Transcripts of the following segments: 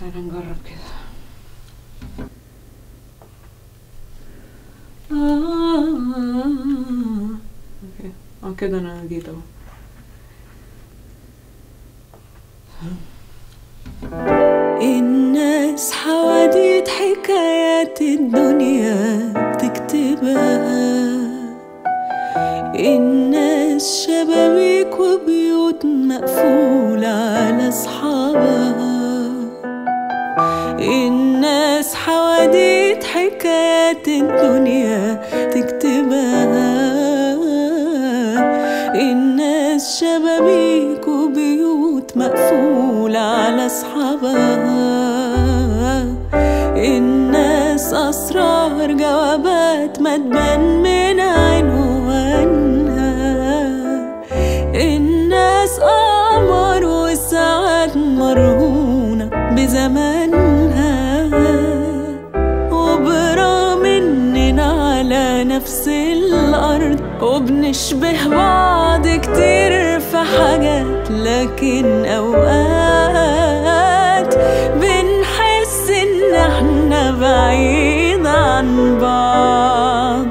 تعالى نجرب كده اوكي اه كده انا جيت اهو الناس حواديت حكايات الدنيا بتكتبها الناس شبابيك وبيوت مقفولة على أصحابها الناس حواديت حكايات الدنيا تكتبها الناس شبابيك وبيوت مقفولة على أصحابها الناس أسرار جوابات ما تبان من عنوانها الناس قمر والساعات مرهونة بزمانها وبرغم إننا على نفس الأرض وبنشبه بعض كتير في حاجات لكن أوقات بنحس إن احنا بعيد عن بعض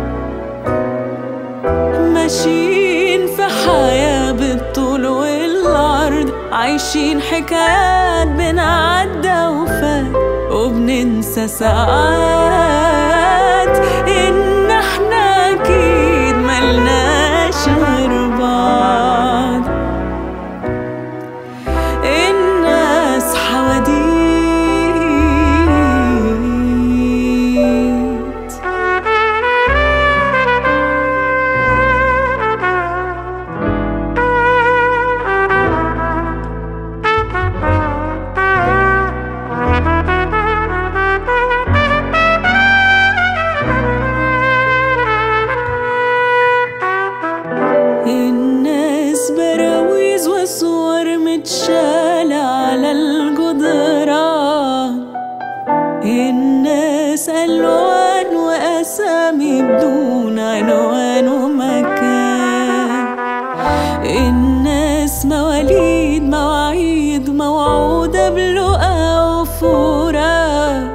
ماشيين في حياة بالطول والعرض عايشين حكايات بنعدى وفات وبننسى ساعات إن احنا أكيد ملناش غير بعض الناس حواديت الناس براويز وصور متشالة على الجدران الناس ألوان وأسامي بدون عنوان ومكان الناس مواليد مواعيد موعودة بلقا وفراق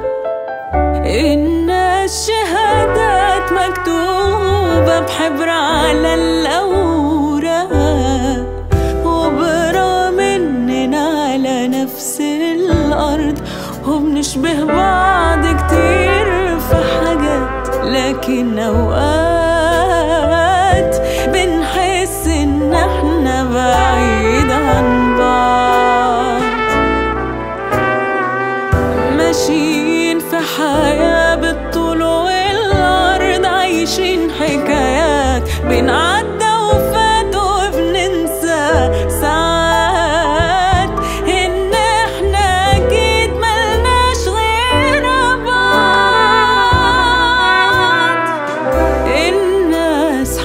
الناس شهادات مكتوبة بحبر على الأوراق وبرغم إننا على نفس الأرض وبنشبه بعض كتير في حاجات لكن أوقات بنحس إن احنا بعيد عن بعض ماشيين في حياة بالطول والعرض عايشين حكايات بنعدى وفات وبننسى ساعات إن إحنا أكيد ملناش غير بعض الناس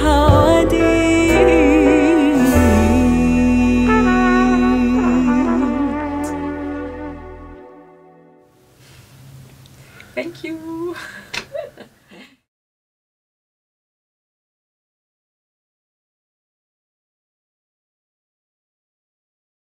حواديت ثانك يو